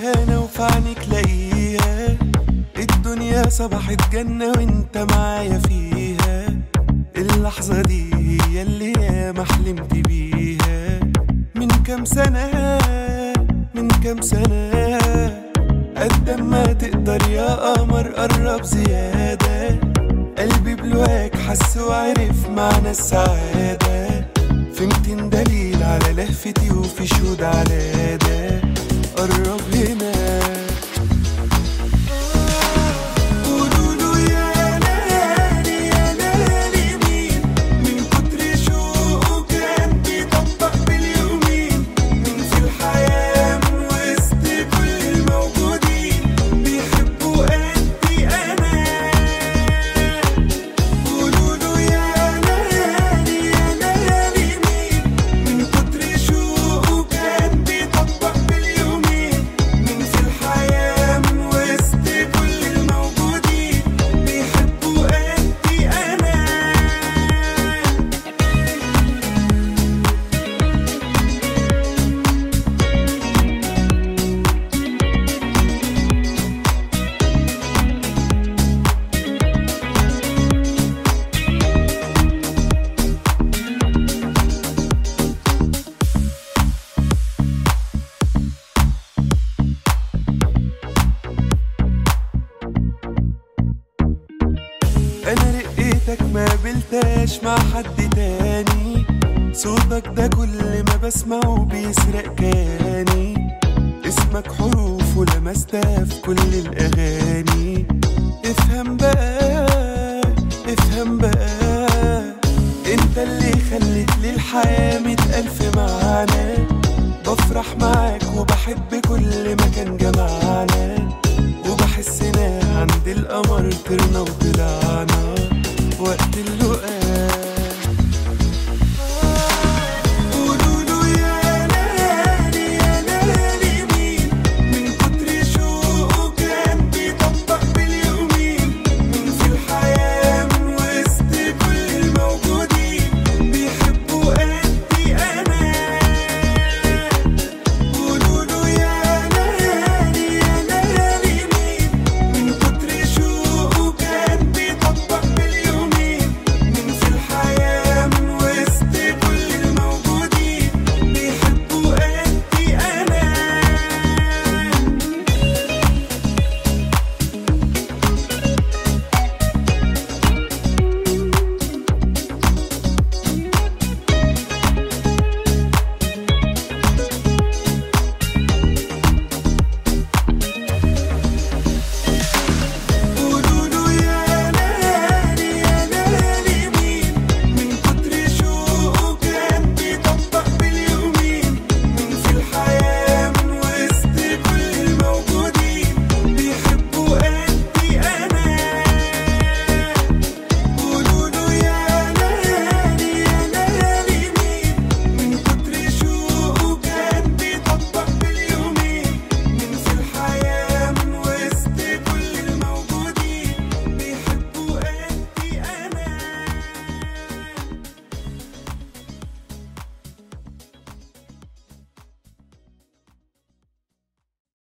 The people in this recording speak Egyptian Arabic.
عيشها انا وفي عينيك لاقيها الدنيا صبحت جنة وانت معايا فيها اللحظة دي هي اللي ياما حلمت بيها من كام سنة من كام سنة قد ما تقدر يا قمر قرب زيادة قلبي بلواك حس وعرف معنى السعادة في ميتين دليل على لهفتي وفي شهود على ده قرب هنا قولوله يا ليالي يا ليالي مين من كتر شوقه كان بيطبق باليومين من في الحياة من وسط كل الموجودين بيحبوا قدي أنا قولوله يا ليالي يا ليالي مين من كتر شوقه كان بيطبق باليومين من في الحياة من وسط كل الموجودين بيحبوا قدي أنا انا رقيتك ما قابلتهاش مع حد تاني صوتك ده كل ما بسمعه بيسرق كياني اسمك حروف ولمستها في كل الاغاني افهم بقى افهم بقى انت اللي خليت لي الحياة مئة الف معنى بفرح معاك وبحب كل مكان جمعنا وبحسنا عند القمر طرنا وطلعنا وقت اللقاء